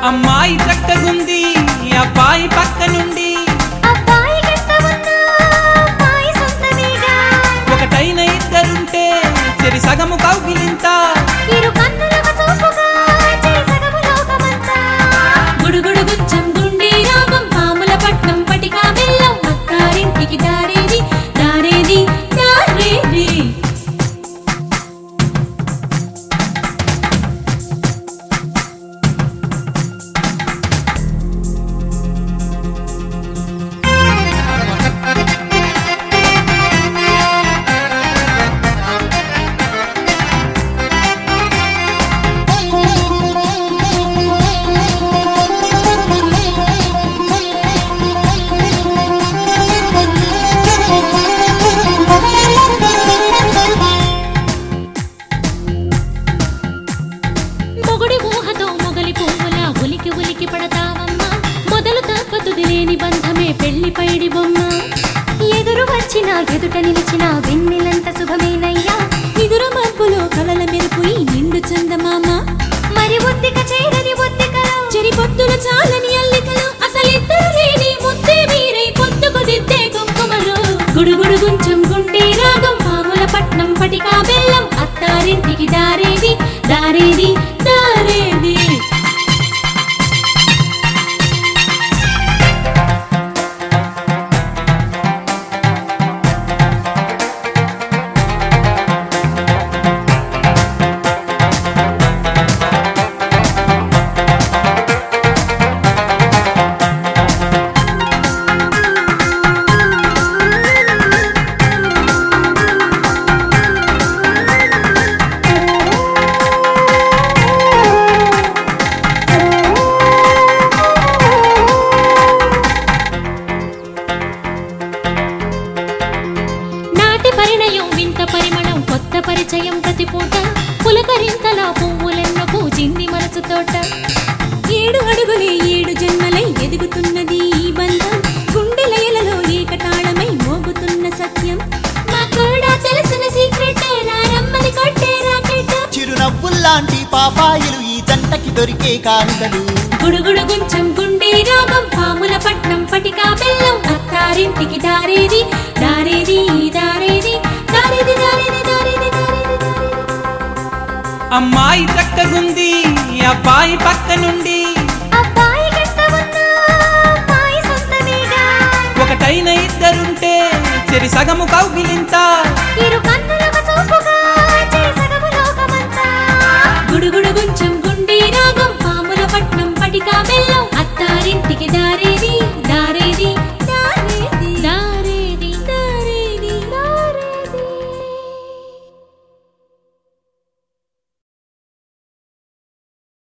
అమ్మాయి చక్కగుంది అబ్బాయి పక్క నుండి అబ్బాయి గట్ట ఉన్న అమ్మాయి సొంతమేగా ఒకటైన ఇద్దరుంటే చెరి సగము కౌగిలింత ఇరు కన్నులకు చూపుగా చెరి సగము లోకమంతా గుడుగుడు గుచ్చం గుండి రాగం పాముల పట్నం పటికా బెల్లం అత్తారింటికి దారేది దారేది దారేది మొగుడి ఊహతో మొగలి పువ్వులా ఉలికి ఉలికి పడతావమ్మా మొదలు తప్పతుది లేని బంధమే పెళ్లి పైడి బొమ్మ ఎదురు వచ్చిన ఎదుట నిలిచిన వెన్నెలంత శుభమేనయ్యా నిదుర మబ్బులో కలల మెరుపు ఈ నిండు చందమామ మరి ఒత్తిక చేరని ఒత్తికలో చెరి పొత్తుల చాలని అల్లికలు అసలిద్దరు లేని ముద్దే మీరై పొత్తుకు దిద్దే కుంకుమలు గుడుగుడు గుంచం గుండె రాగం పాముల పట్నం పటికా బెల్లం అత్తారింటికి దారేది దారేది దారేది నాటి పరిణయం వింత పరిమళం కొత్త పరిచయం ప్రతి పూట పులకరింతలా పువ్వులెన్న పూజింది మనసు తోట ఏడు అడుగులే ఏడు జన్మలై ఎదుగుతున్నది ఈ బంధం గుండె లయలలో ఏకతాళమై మోగుతున్న సత్యం మా కూడా తెలిసిన సీక్రెట్ రమ్మని కొట్టే రాకెట్ చిరునవ్వుల్లాంటి పాపాయిలు ఈ జంటకి దొరికే కానుకలు గుడుగుడు గుంచం గుండె రాగం పాముల పట్నం పటికా బెల్లం అత్తారింటికి దారేది దారేది దారేది దారేది దారేది దారేది దారేది అమ్మాయి చక్కగుంది అబ్బాయి పక్క నుండి అబ్బాయి గట్ట ఉన్న అమ్మాయి సొంతమేగా ఒకటైన ఇద్దరుంటే చెరి సగము కౌగిలింత ఇరు కన్నులకు చూపుగా చెరి సగము లోకమంతా గుడుగుడు గుంచం